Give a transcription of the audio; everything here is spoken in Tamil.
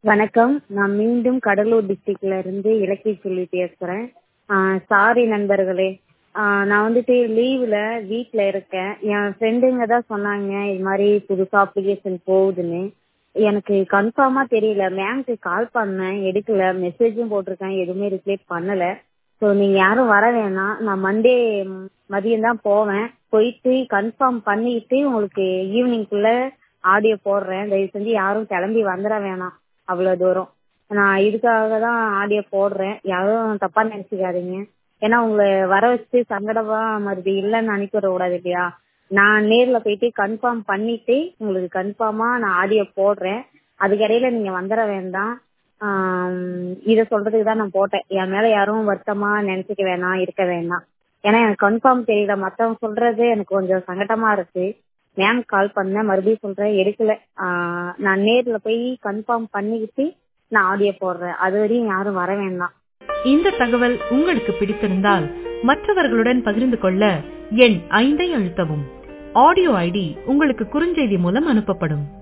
வணக்கம் நான் மீண்டும் கடலூர் டிஸ்ட்ரிக்ட்ல இருந்து இலக்கிய செல்வி பேசுறேன் சாரி நண்பர்களே ஆஹ் நான் வந்துட்டு லீவ்ல வீட்ல இருக்கேன் என் ஃப்ரெண்டுங்க தான் சொன்னாங்க இது மாதிரி புதுசா அப்ளிகேஷன் போகுதுன்னு எனக்கு கன்ஃபார்மா தெரியல மேம்க்கு கால் பண்ணேன் எடுக்கல மெசேஜும் போட்டிருக்கேன் எதுவுமே ரிப்ளை பண்ணல ஸோ நீங்க யாரும் வர வேணாம் நான் மண்டே மதியம் தான் போவேன் போயிட்டு கன்ஃபார்ம் பண்ணிட்டு உங்களுக்கு ஈவினிங்குள்ள ஆடியோ போடுறேன் தயவு செஞ்சு யாரும் கிளம்பி வந்துட வேணாம் அவ்வளவு தூரம் நான் இதுக்காக தான் ஆடியோ போடுறேன் யாரும் தப்பா நினைச்சுக்காதீங்க ஏன்னா உங்களை வர வச்சு சங்கடமா மறுபடி இல்லைன்னு அனுப்பிவிட கூடாது இல்லையா நான் நேர்ல போயிட்டு கன்ஃபார்ம் பண்ணிட்டு உங்களுக்கு கன்ஃபார்மா நான் ஆடியோ போடுறேன் அதுக்கடையில நீங்க வந்துட வேண்டாம் இத சொல்றதுக்கு தான் நான் போட்டேன் என் மேல யாரும் வருத்தமா நினைச்சுக்க வேணாம் இருக்க வேணாம் ஏன்னா எனக்கு கன்ஃபார்ம் தெரியல மத்தவங்க சொல்றது எனக்கு கொஞ்சம் சங்கடமா இருக்கு மேம் கால் பண்ணேன் மறுபடியும் சொல்றேன் எடுக்கல நான் நேர்ல போய் கன்ஃபார்ம் பண்ணிக்கிட்டு நான் ஆடியோ போடுறேன் அது வரையும் யாரும் வர வேண்டாம் இந்த தகவல் உங்களுக்கு பிடித்திருந்தால் மற்றவர்களுடன் பகிர்ந்து கொள்ள எண் ஐந்தை அழுத்தவும் ஆடியோ ஐடி உங்களுக்கு குறுஞ்செய்தி மூலம் அனுப்பப்படும்